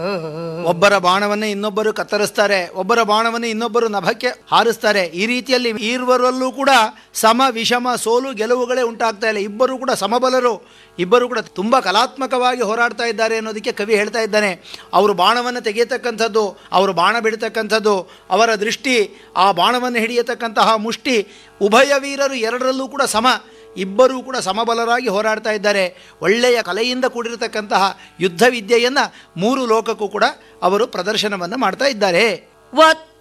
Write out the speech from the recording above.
ಒಬ್ಬರ ಬಾಣವನ್ನು ಇನ್ನೊಬ್ಬರು ಕತ್ತರಿಸ್ತಾರೆ ಒಬ್ಬರ ಬಾಣವನ್ನು ಇನ್ನೊಬ್ಬರು ನಭಕ್ಕೆ ಹಾರಿಸ್ತಾರೆ ಈ ರೀತಿಯಲ್ಲಿ ಈರ್ವರಲ್ಲೂ ಕೂಡ ಸಮ ವಿಷಮ ಸೋಲು ಗೆಲುವುಗಳೇ ಉಂಟಾಗ್ತಾ ಇಲ್ಲ ಇಬ್ಬರು ಕೂಡ ಸಮಬಲರು ಇಬ್ಬರು ಕೂಡ ತುಂಬ ಕಲಾತ್ಮಕವಾಗಿ ಹೋರಾಡ್ತಾ ಇದ್ದಾರೆ ಅನ್ನೋದಕ್ಕೆ ಕವಿ ಹೇಳ್ತಾ ಇದ್ದಾನೆ ಅವರು ಬಾಣವನ್ನು ತೆಗೆಯತಕ್ಕಂಥದ್ದು ಅವರು ಬಾಣ ಬಿಡತಕ್ಕಂಥದ್ದು ಅವರ ದೃಷ್ಟಿ ಆ ಬಾಣವನ್ನು ಹಿಡಿಯತಕ್ಕಂತಹ ಮುಷ್ಟಿ ಉಭಯ ವೀರರು ಎರಡರಲ್ಲೂ ಕೂಡ ಸಮ ಇಬ್ಬರೂ ಕೂಡ ಸಮಬಲರಾಗಿ ಹೋರಾಡ್ತಾ ಇದ್ದಾರೆ ಒಳ್ಳೆಯ ಕಲೆಯಿಂದ ಕೂಡಿರತಕ್ಕಂತಹ ಯುದ್ಧ ವಿದ್ಯೆಯನ್ನು ಮೂರು ಲೋಕಕ್ಕೂ ಕೂಡ ಅವರು ಪ್ರದರ್ಶನವನ್ನು ಮಾಡ್ತಾ ಇದ್ದಾರೆ ಒತ್ತು